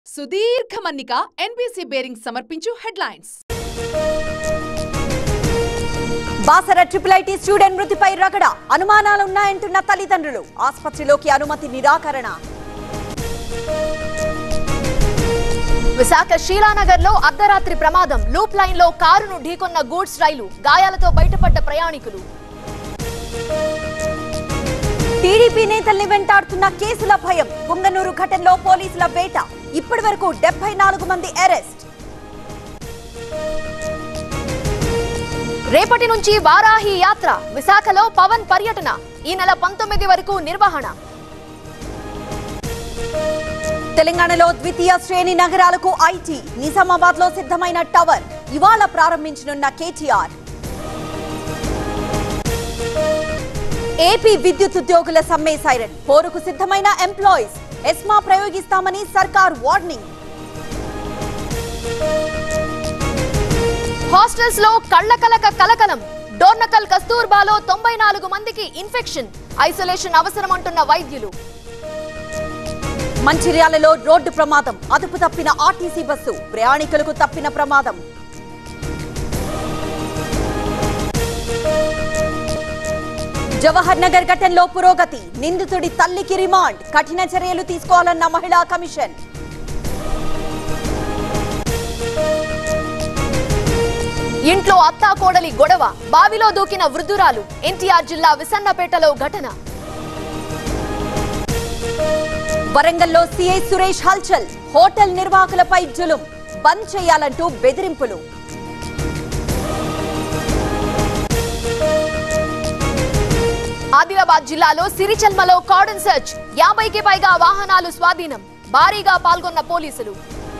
సుదీర్ఘ మన్నిక NBC bearing సమర్పించు headlines Basara triple IT student మృతిపై రగడ అనుమానాలున్నాయంటున్న తల్లిదండ్రులు ఆసుపత్రిలోకి అనుమతి నిరాకరణ విశాఖ శీలానగర్ లో అర్ధరాత్రి ప్రమాదం లూప్ లైన్ లో కారును ఢీకొన్న గూడ్స్ రైలు గాయాలతో బయటపడ్డ ప్రయాణికులు టీడీపీ నేతల్ని వెంటాడుతున్న కేసుల భయం పుంగనూరు ఘటనలో పోలీసుల వేట ఇప్పటి వరకు డెబ్బై నాలుగు మంది అరెస్ట్ రేపటి నుంచి వారాహి యాత్ర విశాఖలో పవన్ పర్యటన ఈ నెల పంతొమ్మిది వరకు నిర్వహణ తెలంగాణలో ద్వితీయ శ్రేణి నగరాలకు ఐటీ నిజామాబాద్ లో సిద్ధమైన టవర్ ఇవాళ ప్రారంభించనున్న కేటీఆర్ ఏపీ విద్యుత్ ఉద్యోగుల సమ్మె సైరన్ పోరుకు సిద్ధమైన ఎంప్లాయీస్ ఎస్మా ప్రయోగిస్తామని సర్కార్ వార్నింగ్ హాస్టల్స్ లో కళ్ళ కలక కలకలం డోర్నకల్ కస్తూర్బాలో తొంభై నాలుగు మందికి ఇన్ఫెక్షన్ ఐసోలేషన్ అవసరమంటున్న వైద్యులు మంచిర్యాలలో రోడ్డు ప్రమాదం అదుపు తప్పిన ఆర్టీసీ బస్సు ప్రయాణికులకు తప్పిన ప్రమాదం జవహర్ నగర్ ఘటనలో పురోగతి నిందితుడి తల్లికి రిమాండ్ కఠిన చర్యలు తీసుకోవాలన్న మహిళా కమిషన్ ఇంట్లో అత్తా కోడలి గొడవ బావిలో దూకిన వృద్ధురాలు ఎన్టీఆర్ జిల్లా విసన్నపేటలో ఘటన వరంగల్లో సిఐ సురేష్ హల్చల్ హోటల్ నిర్వాహకులపై జులుం బంద్ చేయాలంటూ బెదిరింపులు ఆదిలాబాద్ జిల్లాలో సిరిచల్మలో కార్డన్ సెర్చ్ యాభైకి పైగా వాహనాలు స్వాధీనం భారీగా పాల్గొన్న పోలీసులు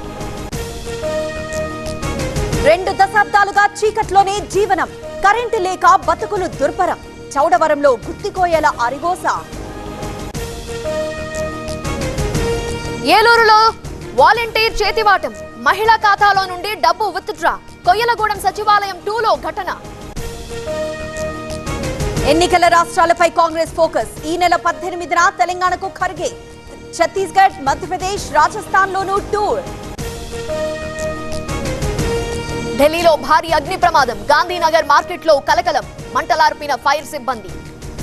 రెండు దశాబ్దాలుగా చీకట్లోనే జీవనం కరెంటు లేక బతుకులు దుర్భరం చౌడవరంలో గుత్తికోయల అరిగోస ఏలూరులో వాలంటీర్ చేతివాటం మహిళా ఖాతాలో నుండి డబ్బు విత్డ్రా కొయ్యలగూడెం సచివాలయం టూలో ఘటన ఎన్నికల రాష్ట్రాలపై కాంగ్రెస్ ఫోకస్ ఈ నెల పద్దెనిమిదిన తెలంగాణకు ఖర్గే ఛత్తీస్గఢ్ మధ్యప్రదేశ్ రాజస్థాన్ లోనూ టూర్ ఢిల్లీలో భారీ అగ్ని ప్రమాదం గాంధీనగర్ మార్కెట్లో కలకలం మంటలార్పిన ఫైర్ సిబ్బంది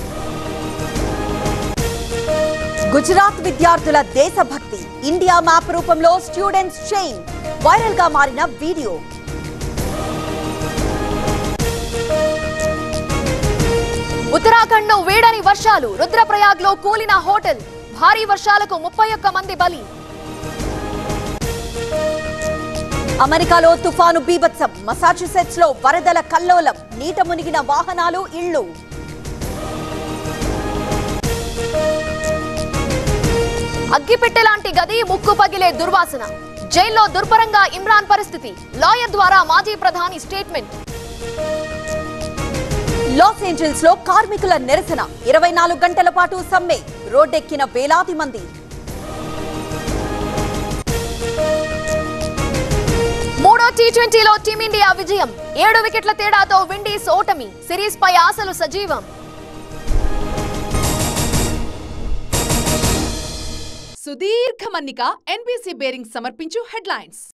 గుజరాత్ విద్యార్థుల దేశభక్తి ఇండియా మ్యాప్ రూపంలో స్టూడెంట్స్ చైన్ వైరల్ గా మారిన వీడియో ఉత్తరాఖండ్ లో వేడని వర్షాలు రుద్రప్రయాగ్ లో కూలిన హోటల్ భారీ వర్షాలకు ముప్పై ఒక్క మంది బలి అమెరికాలో తుఫాను బీభత్సం మసాచుసెట్స్ లో వరదల కల్లోలం నీట మునిగిన వాహనాలు ఇళ్లు అగ్గిపెట్టె లాంటి గది ముక్కు పగిలే దుర్వాసన జైల్లో దుర్భరంగా ఇమ్రాన్ పరిస్థితి లాయర్ ద్వారా మాజీ ప్రధాని స్టేట్మెంట్ లాస్ ఏంజల్స్ లో కార్మికుల నిరసన ఇరవై నాలుగు గంటల పాటు సమ్మె రోడ్డెక్కిన వేలాది మంది మూడో టీ ట్వంటీలో టీమిండియా విజయం ఏడు వికెట్ల తేడాతో విండీస్ ఓటమి సిరీస్ పై ఆశలు సజీవం సుదీర్ఘ మన్నిక ఎన్బీసీ బేరింగ్ సమర్పించు హెడ్లైన్స్